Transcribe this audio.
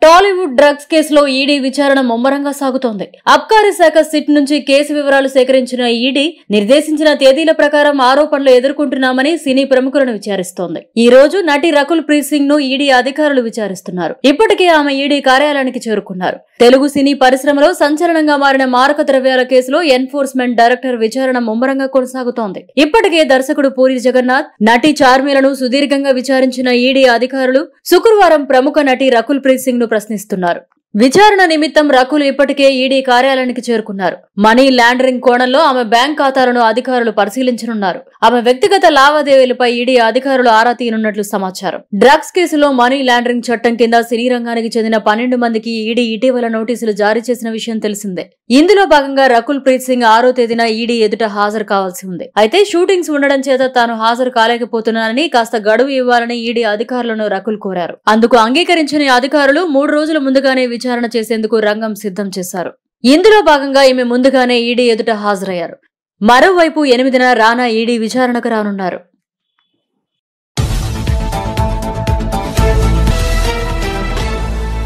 Tollywood drugs కేసులో ED విచారణ ముమ్మరంగా సాగుతోంది అబ్కారీ శాఖ సిట్ నుంచి కేసు వివరాలు సేకరించిన ఈడీ నిర్దేశించిన తేదీల ప్రకారం ఆరోపణలు ఎదుర్కొంటున్నామని సినీ ప్రముఖులను విచారిస్తోంది ఈ రోజు నటి రకుల్ ప్రీత్ సింగ్ ను ఈడీ అధికారులు విచారిస్తున్నారు ఇప్పటికే ఆమె ఈడీ కార్యాలయానికి చేరుకున్నారు తెలుగు సినీ పరిశ్రమలో సంచలనంగా మారిన మారక ద్రవ్యాల కేసులో ఎన్ఫోర్స్మెంట్ డైరెక్టర్ విచారణ ముమ్మరంగా కొనసాగుతోంది ఇప్పటికే దర్శకుడు పూరి జగన్నాథ్ నటి చార్మిలను సుదీర్ఘంగా విచారించిన ఈడీ అధికారులు శుక్రవారం ప్రముఖ నటి రకుల్ ప్రీత్ సింగ్ ను ప్రశ్నిస్తున్నారు విచారణ నిమిత్తం రకుల్ ఇప్పటికే ఈడీ కార్యాలయానికి చేరుకున్నారు మనీ లాండరింగ్ కోణంలో ఆమె బ్యాంక్ ఖాతాలను అధికారులు పరిశీలించనున్నారు ఆమె వ్యక్తిగత లావాదేవీలపై ఈడీ అధికారులు ఆరా తీయనున్నట్లు సమాచారం డ్రగ్స్ కేసులో మనీ లాండరింగ్ చట్టం కింద సినీ రంగానికి చెందిన పన్నెండు మందికి ఈడీ ఇటీవల నోటీసులు జారీ చేసిన విషయం తెలిసిందే ఇందులో భాగంగా రకుల్ ప్రీత్ సింగ్ ఆరో తేదీన ఈడీ ఎదుట హాజరు కావాల్సి ఉంది అయితే షూటింగ్స్ ఉండడం చేత తాను హాజరు కాలేకపోతున్నానని కాస్త గడువు ఇవ్వాలని ఈడీ అధికారులను రకుల్ కోరారు అందుకు అంగీకరించిన అధికారులు మూడు రోజుల ముందుగానే విచారణ చేసేందుకు రంగం సిద్ధం చేశారు ఇందులో భాగంగా ఈమె ముందుగానే ఈడీ ఎదుట హాజరయ్యారు మరోవైపు ఎనిమిదిన రానా ఈడీ విచారణకు రానున్నారు